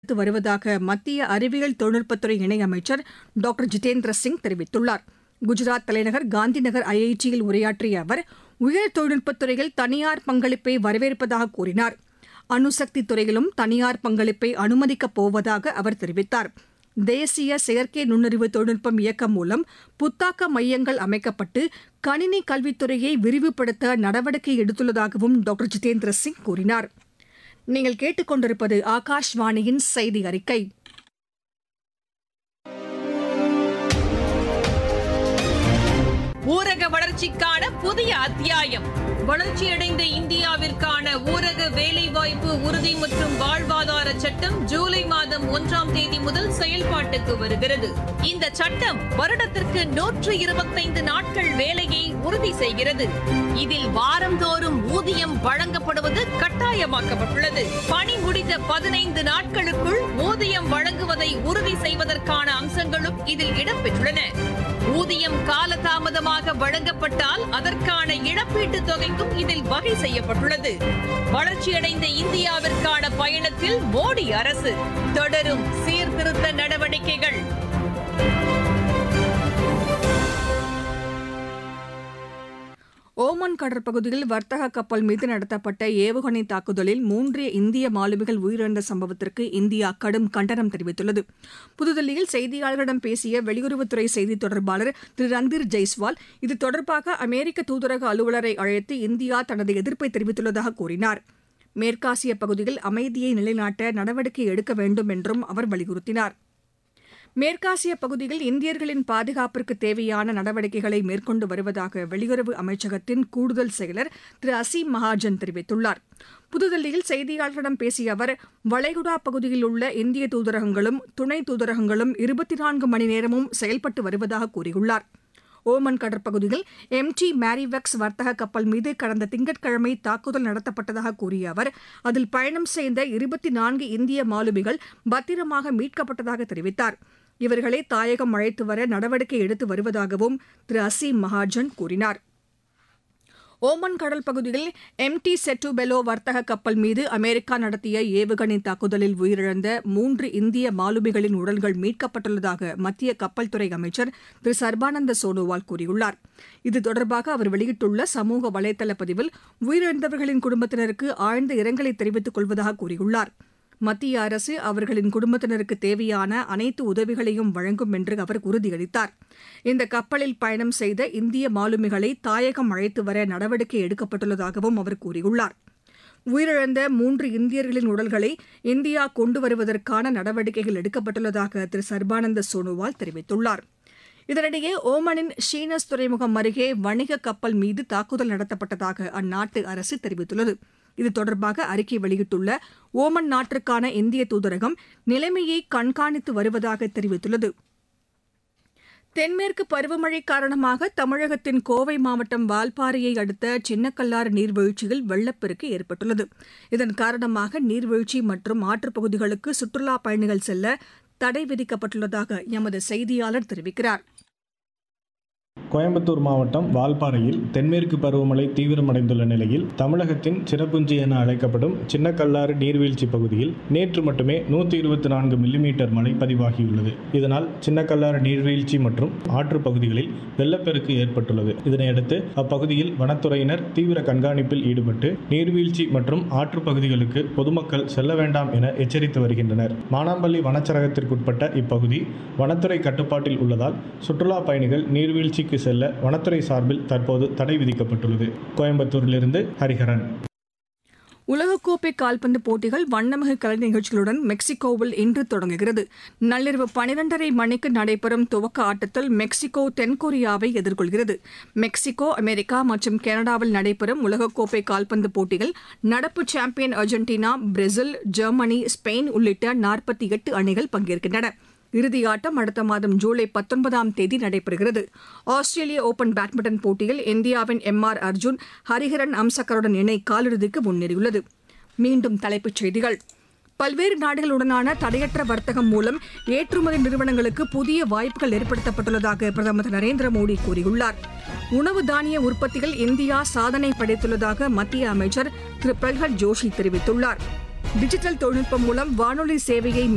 எடுத்து வருவதாக மத்திய அறிவியல் தொழில்நுட்பத்துறை இணையமைச்சர் டாக்டர் ஜிதேந்திர சிங் தெரிவித்துள்ளார் குஜராத் தலைநகர் காந்திநகர் ஐஐடியில் உரையாற்றிய அவர் உயர் தொழில்நுட்பத் துறையில் தனியார் பங்களிப்பை வரவேற்பதாக கூறினார் அணுசக்தி துறையிலும் தனியார் பங்களிப்பை அனுமதிக்கப் போவதாக அவர் தெரிவித்தார் தேசிய செயற்கை நுண்ணறிவு தொழில்நுட்பம் இயக்கம் மூலம் புத்தாக்க மையங்கள் அமைக்கப்பட்டு கணினி கல்வித்துறையை விரிவுபடுத்த நடவடிக்கை எடுத்துள்ளதாகவும் டாக்டர் ஜிதேந்திர சிங் கூறினார் நீங்கள் கேட்டுக்கொண்டிருப்பது ஆகாஷ்வாணியின் செய்தி அறிக்கை ஊரக வளர்ச்சிக்கான புதிய அத்தியாயம் வளர்ச்சியடைந்த இந்தியாவிற்கான ஊரக வேலைவாய்ப்பு உறுதி மற்றும் வாழ்வாதார சட்டம் ஜூலை மாதம் ஒன்றாம் தேதி முதல் செயல்பாட்டுக்கு வருகிறது இந்த சட்டம் வருடத்திற்கு நூற்று இருபத்தைந்து நாட்கள் வேலையை உறுதி செய்கிறது இதில் வாரந்தோறும் ஊதியம் வழங்கப்படுவது கட்டாயமாக்கப்பட்டுள்ளது பணி முடிந்த பதினைந்து நாட்களுக்குள் ஊதியம் வழங்குவதை உறுதி செய்வதற்கான அம்சங்களும் இதில் இடம்பெற்றுள்ளன ஊதியம் காலதாமதமாக வழங்கப்பட்டால் அதற்கான இழப்பீட்டுத் தொகைக்கும் இதில் வகை செய்யப்பட்டுள்ளது வளர்ச்சியடைந்த இந்தியாவிற்கான பயணத்தில் மோடி அரசு தொடரும் சீர்திருத்த நடவடிக்கைகள் ஓமன் கடற்பகுதியில் வர்த்தக கப்பல் மீது நடத்தப்பட்ட ஏவுகணை தாக்குதலில் மூன்று இந்திய மாலுமிகள் உயிரிழந்த சம்பவத்திற்கு இந்தியா கடும் கண்டனம் தெரிவித்துள்ளது புதுதில்லியில் செய்தியாளர்களிடம் பேசிய வெளியுறவுத்துறை செய்தித் தொடர்பாளர் திரு ரந்தீர் ஜெய்ஸ்வால் இது தொடர்பாக அமெரிக்க தூதரக அலுவலரை அழைத்து இந்தியா தனது எதிர்ப்பை தெரிவித்துள்ளதாக கூறினார் மேற்காசிய பகுதியில் அமைதியை நிலைநாட்ட நடவடிக்கை எடுக்க வேண்டும் என்றும் அவர் வலியுறுத்தினார் மேற்காசிய பகுதியில் இந்தியர்களின் பாதுகாப்பிற்கு தேவையான நடவடிக்கைகளை மேற்கொண்டு வருவதாக வெளியுறவு அமைச்சகத்தின் கூடுதல் செயலர் திரு அசீம் மகாஜன் தெரிவித்துள்ளார் புதுதில்லியில் செய்தியாளர்களிடம் பேசிய அவர் வளைகுடா பகுதியில் உள்ள இந்திய தூதரகங்களும் துணை தூதரகங்களும் இருபத்தி நான்கு மணி நேரமும் செயல்பட்டு வருவதாக கூறியுள்ளார் ஓமன் கடற்பகுதியில் எம் டி மேரிவெக்ஸ் வர்த்தக கப்பல் மீது கடந்த திங்கட்கிழமை தாக்குதல் நடத்தப்பட்டதாக கூறிய அவர் அதில் பயணம் செய்த இருபத்தி நான்கு இந்திய மாலுமிகள் பத்திரமாக மீட்கப்பட்டதாக தெரிவித்தார் இவர்களை தாயகம் அழைத்து வர நடவடிக்கை எடுத்து வருவதாகவும் திரு அசீம் மகாஜன் கூறினார் ஓமன் கடல் பகுதியில் எம் டி செட்டுபெலோ வர்த்தக கப்பல் மீது அமெரிக்கா நடத்திய ஏவுகணை தாக்குதலில் உயிரிழந்த மூன்று இந்திய மாலுமிகளின் உடல்கள் மீட்கப்பட்டுள்ளதாக மத்திய கப்பல் துறை அமைச்சர் திரு சர்பானந்த சோனோவால் கூறியுள்ளார் இது தொடர்பாக அவர் வெளியிட்டுள்ள சமூக வலைதள பதிவில் உயிரிழந்தவர்களின் குடும்பத்தினருக்கு ஆழ்ந்த இரங்கலை தெரிவித்துக் கொள்வதாக கூறியுள்ளார் மத்திய அரசு அவர்களின் குடும்பத்தினருக்கு தேவையான அனைத்து உதவிகளையும் வழங்கும் என்று அவர் உறுதியளித்தார் இந்த கப்பலில் பயணம் செய்த இந்திய மாலுமிகளை தாயகம் அழைத்து வர நடவடிக்கை எடுக்கப்பட்டுள்ளதாகவும் அவர் கூறியுள்ளார் உயிரிழந்த மூன்று இந்தியர்களின் உடல்களை இந்தியா கொண்டு வருவதற்கான நடவடிக்கைகள் எடுக்கப்பட்டுள்ளதாக திரு சர்பானந்த சோனோவால் தெரிவித்துள்ளார் இதனிடையே ஓமனின் ஷீனஸ் துறைமுகம் அருகே வணிக கப்பல் மீது தாக்குதல் நடத்தப்பட்டதாக அந்நாட்டு அரசு தெரிவித்துள்ளது இது தொடர்பாக அறிக்கை வெளியிட்டுள்ள ஓமன் நாட்டிற்கான இந்திய தூதரகம் நிலைமையை கண்காணித்து வருவதாக தெரிவித்துள்ளது தென்மேற்கு பருவமழை காரணமாக தமிழகத்தின் கோவை மாவட்டம் வால்பாறையை அடுத்த சின்னக்கல்லாறு நீர்வீழ்ச்சியில் வெள்ளப்பெருக்கு ஏற்பட்டுள்ளது இதன் காரணமாக நீர்வீழ்ச்சி மற்றும் ஆற்றுப்பகுதிகளுக்கு சுற்றுலாப் பயணிகள் செல்ல தடை விதிக்கப்பட்டுள்ளதாக எமது செய்தியாளர் தெரிவிக்கிறார் கோயம்புத்தூர் மாவட்டம் வால்பாறையில் தென்மேற்கு பருவமழை தீவிரமடைந்துள்ள நிலையில் தமிழகத்தின் சிறப்புஞ்சி என அழைக்கப்படும் சின்னக்கல்லாறு நீர்வீழ்ச்சி பகுதியில் நேற்று மட்டுமே நூற்றி இருபத்தி நான்கு மில்லிமீட்டர் மழை பதிவாகியுள்ளது இதனால் சின்னக்கல்லாறு நீர்வீழ்ச்சி மற்றும் ஆற்று பகுதிகளில் வெள்ளப்பெருக்கு ஏற்பட்டுள்ளது இதனையடுத்து அப்பகுதியில் வனத்துறையினர் தீவிர கண்காணிப்பில் ஈடுபட்டு நீர்வீழ்ச்சி மற்றும் ஆற்று பகுதிகளுக்கு பொதுமக்கள் செல்ல வேண்டாம் என எச்சரித்து வருகின்றனர் மானாம்பள்ளி வனச்சரகத்திற்குட்பட்ட இப்பகுதி வனத்துறை கட்டுப்பாட்டில் உள்ளதால் சுற்றுலா பயணிகள் நீர்வீழ்ச்சிக்கு செல்ல வனத்துறை சார்பில் தற்போது தடை விதிக்கப்பட்டுள்ளது கோயம்புத்தூரிலிருந்து ஹரிஹரன் உலகக்கோப்பை கால்பந்து போட்டிகள் வண்ணமிகு கலை நிகழ்ச்சிகளுடன் மெக்சிகோவில் இன்று தொடங்குகிறது நள்ளிரவு பனிரெண்டரை மணிக்கு நடைபெறும் துவக்க ஆட்டத்தில் மெக்சிகோ தென்கொரியாவை எதிர்கொள்கிறது மெக்சிகோ அமெரிக்கா மற்றும் கனடாவில் நடைபெறும் உலகக்கோப்பை கால்பந்து போட்டியில் நடப்பு champion Argentina Brazil Germany Spain உள்ளிட்ட நாற்பத்தி எட்டு அணிகள் பங்கேற்கின்றன இறுதியாட்டம் அடுத்த மாதம் ஜூலை பத்தொன்பதாம் தேதி நடைபெறுகிறது ஆஸ்திரேலிய ஓபன் பேட்மிண்டன் போட்டியில் இந்தியாவின் எம் ஆர் அர்ஜுன் ஹரிஹரன் அம்சக்கருடன் இணை காலிறுதிக்கு முன்னேறியுள்ளது மீண்டும் தலைப்புச் செய்திகள் பல்வேறு நாடுகளுடனான தடையற்ற வர்த்தகம் மூலம் ஏற்றுமதி நிறுவனங்களுக்கு புதிய வாய்ப்புகள் ஏற்படுத்தப்பட்டுள்ளதாக பிரதமர் திரு நரேந்திர மோடி கூறியுள்ளார் உணவு தானிய உற்பத்தியில் இந்தியா சாதனை படைத்துள்ளதாக மத்திய அமைச்சர் திரு பிரகலாத் ஜோஷி தெரிவித்துள்ளார் டிஜிட்டல் தொழில்நுட்பம் மூலம் வானொலி சேவையை